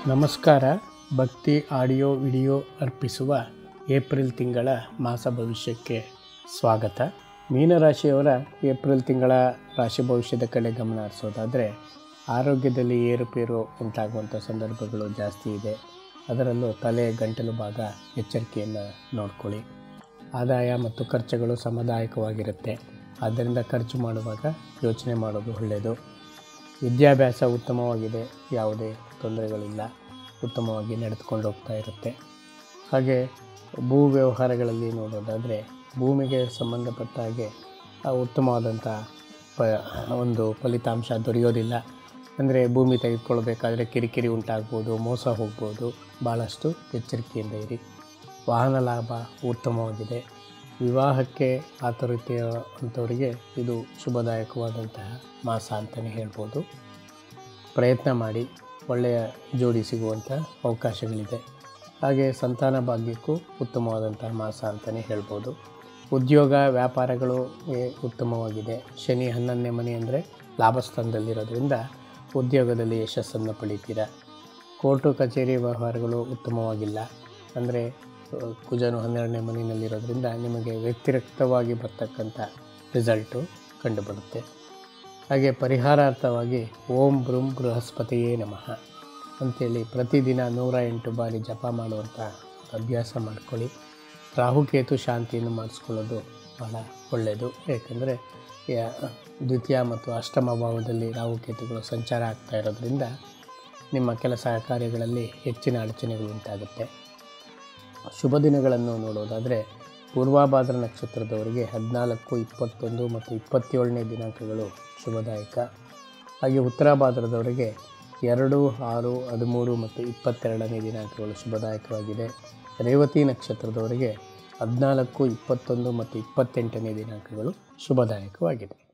ನಮಸ್ಕಾರ ಭಕ್ತಿ audio video ಅರ್ಪಿಸುವ ಏಪ್ರಿಲ್ ತಿಂಗಳ ಮಾಸ ಭವಿಷ್ಯಕ್ಕೆ ಸ್ವಾಗತ ಮೀನರಾಶಿಯವರ ಏಪ್ರಿಲ್ ತಿಂಗಳ ರಾಶಿ ಭವಿಷ್ಯದ ಕಡೆ ಗಮನ ಹರಿಸೋದಾದರೆ ಆರೋಗ್ಯದಲ್ಲಿ ಏರುಪೇರು ಉಂಟಾಗುವಂಥ ಸಂದರ್ಭಗಳು ಜಾಸ್ತಿ ಇದೆ ಅದರಲ್ಲೂ ತಲೆ ಗಂಟಲು ಭಾಗ ಎಚ್ಚರಿಕೆಯನ್ನು ನೋಡ್ಕೊಳ್ಳಿ ಆದಾಯ ಮತ್ತು ಖರ್ಚುಗಳು ಸಮದಾಯಕವಾಗಿರುತ್ತೆ ಆದ್ದರಿಂದ ಖರ್ಚು ಮಾಡುವಾಗ ಯೋಚನೆ ಮಾಡೋದು ಒಳ್ಳೆಯದು ವಿದ್ಯಾಭ್ಯಾಸ ಉತ್ತಮವಾಗಿದೆ ಯಾವುದೇ ತೊಂದರೆಗಳಿಲ್ಲ ಉತ್ತಮವಾಗಿ ನಡೆದುಕೊಂಡು ಹೋಗ್ತಾ ಇರುತ್ತೆ ಹಾಗೆ ಭೂ ವ್ಯವಹಾರಗಳಲ್ಲಿ ನೋಡೋದಾದರೆ ಭೂಮಿಗೆ ಸಂಬಂಧಪಟ್ಟ ಹಾಗೆ ಆ ಉತ್ತಮವಾದಂಥ ಪ ಒಂದು ಫಲಿತಾಂಶ ದೊರೆಯೋದಿಲ್ಲ ಅಂದರೆ ಭೂಮಿ ತೆಗೆದುಕೊಳ್ಬೇಕಾದ್ರೆ ಕಿರಿಕಿರಿ ಉಂಟಾಗ್ಬೋದು ಮೋಸ ಹೋಗ್ಬೋದು ಭಾಳಷ್ಟು ಎಚ್ಚರಿಕೆಯಿಂದ ಇರಿ ವಾಹನ ಲಾಭ ಉತ್ತಮವಾಗಿದೆ ವಿವಾಹಕ್ಕೆ ಆತುರತೆಯ ಅಂಥವರಿಗೆ ಇದು ಶುಭದಾಯಕವಾದಂತಹ ಮಾಸ ಅಂತಲೇ ಹೇಳ್ಬೋದು ಪ್ರಯತ್ನ ಮಾಡಿ ಒಳ್ಳೆಯ ಜೋಡಿ ಸಿಗುವಂಥ ಅವಕಾಶಗಳಿದೆ ಹಾಗೆ ಸಂತಾನ ಭಾಗ್ಯಕ್ಕೂ ಉತ್ತಮವಾದಂತಹ ಮಾಸ ಅಂತಲೇ ಹೇಳ್ಬೋದು ಉದ್ಯೋಗ ವ್ಯಾಪಾರಗಳು ಏ ಉತ್ತಮವಾಗಿದೆ ಶನಿ ಹನ್ನೊಂದನೇ ಮನೆ ಅಂದರೆ ಲಾಭಸ್ಥಾನದಲ್ಲಿರೋದ್ರಿಂದ ಉದ್ಯೋಗದಲ್ಲಿ ಯಶಸ್ಸನ್ನು ಪಡಿತೀರ ಕೋರ್ಟು ಕಚೇರಿ ವ್ಯವಹಾರಗಳು ಉತ್ತಮವಾಗಿಲ್ಲ ಅಂದರೆ ಅಹ್, ಕುಜನು ಹನ್ನೆರಡನೇ ಮನೆಯಲ್ಲಿರೋದ್ರಿಂದ ನಿಮಗೆ ವ್ಯತಿರಿಕ್ತವಾಗಿ ಬರ್ತಕ್ಕಂಥ ರಿಸಲ್ಟು ಕಂಡುಬರುತ್ತೆ ಹಾಗೆ ಪರಿಹಾರಾರ್ಥವಾಗಿ ಓಂ ಬೃಂ ಬೃಹಸ್ಪತಿಯೇ ನಮಃ ಅಂಥೇಳಿ ಪ್ರತಿದಿನ ನೂರ ಎಂಟು ಬಾರಿ ಜಪ ಮಾಡುವಂಥ ಅಭ್ಯಾಸ ಮಾಡ್ಕೊಳ್ಳಿ ರಾಹುಕೇತು ಶಾಂತಿಯನ್ನು ಮಾಡಿಸ್ಕೊಳ್ಳೋದು ಬಹಳ ಒಳ್ಳೆಯದು ಏಕೆಂದರೆ ದ್ವಿತೀಯ ಮತ್ತು ಅಷ್ಟಮ ಭಾವದಲ್ಲಿ ರಾಹುಕೇತುಗಳು ಸಂಚಾರ ಆಗ್ತಾ ಇರೋದ್ರಿಂದ ನಿಮ್ಮ ಕೆಲಸ ಕಾರ್ಯಗಳಲ್ಲಿ ಹೆಚ್ಚಿನ ಅಡಚಣೆಗಳು ಉಂಟಾಗುತ್ತೆ ಶುಭ ದಿನಗಳನ್ನು ನೋಡೋದಾದರೆ ಪೂರ್ವಾಭಾದ್ರ ನಕ್ಷತ್ರದವರಿಗೆ ಹದಿನಾಲ್ಕು ಇಪ್ಪತ್ತೊಂದು ಮತ್ತು ಇಪ್ಪತ್ತೇಳನೇ ದಿನಾಂಕಗಳು ಶುಭದಾಯಕ ಹಾಗೆ ಉತ್ತರಾಭಾದ್ರದವರಿಗೆ ಎರಡು ಆರು ಹದಿಮೂರು ಮತ್ತು ಇಪ್ಪತ್ತೆರಡನೇ ದಿನಾಂಕಗಳು ಶುಭದಾಯಕವಾಗಿದೆ ರೇವತಿ ನಕ್ಷತ್ರದವರಿಗೆ ಹದಿನಾಲ್ಕು ಇಪ್ಪತ್ತೊಂದು ಮತ್ತು ಇಪ್ಪತ್ತೆಂಟನೇ ದಿನಾಂಕಗಳು ಶುಭದಾಯಕವಾಗಿದೆ